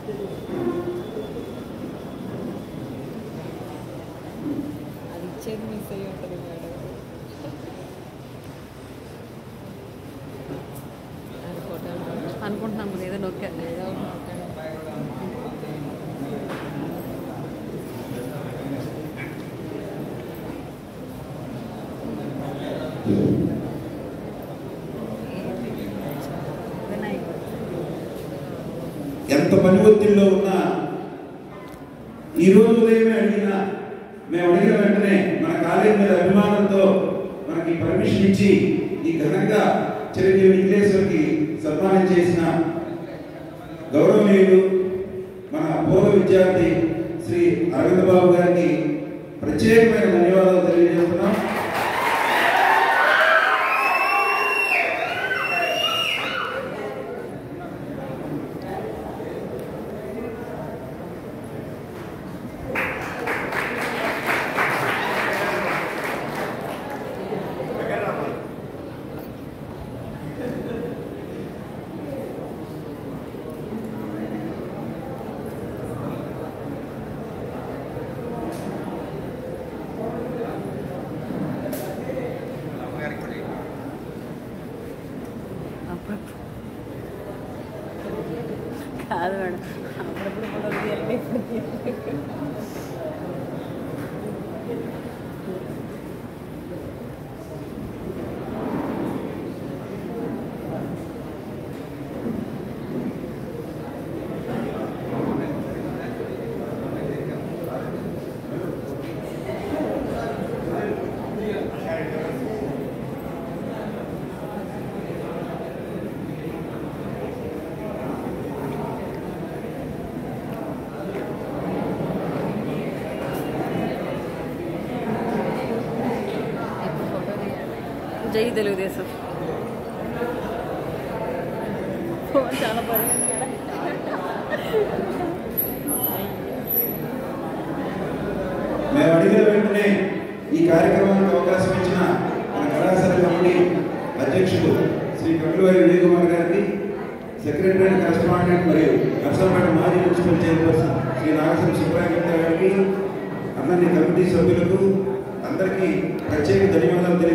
అది ఇచ్చేది మిస్ అయ్యి ఉంటుంది మేడం అది ఫోటో అనుకుంటున్నాం మరి ఏదో నొక్కా ఏదో ఒకటి నొక్కండి. వినాయక్ ఎంత పని ఒత్తిడిలో ఉన్నా ఈ రోజు ఉదయమే అడిగినా మేము అడిగిన వెంటనే మన కాలేజీ మీద అభిమానంతో మనకి పర్మిషన్ ఇచ్చి ఈ ఘనంగా చిరంజీవి నిఖిలేశ్వర్కి సన్మానం చేసిన గౌరవనీయులు మన పూర్వ విద్యార్థి శ్రీ అరవింద్ బాబు గారికి ప్రత్యేకమైన ధన్యవాదాలు తెలియజేస్తున్నాం అప్పుడప్పుడు కాదు మేడం అప్పుడప్పుడు ఫోటోలు తీయాలి ఇప్పుడు తీయాలి ఇప్పుడు ఫోటో తీయాలి జై తెలుగుదేశం ఫోన్ చాలా బరువు మేము అడిగిన వెంటనే ఈ కార్యక్రమానికి అవకాశం ఇచ్చిన మన కళాశాల కమిటీ అధ్యక్షుడు శ్రీ కపిలవారి విజయ్ కుమార్ గారికి సెక్రటరీ అండ్ కరెస్పాండెంట్ మరియు నర్సంపేట మాజీ మున్సిపల్ చైర్పర్సన్ శ్రీ నాగేశ్వర సుబ్రహ్మణ్య గారికి అందరినీ కమిటీ సభ్యులకు అందరికీ ప్రత్యేక ధన్యవాదాలు తెలియ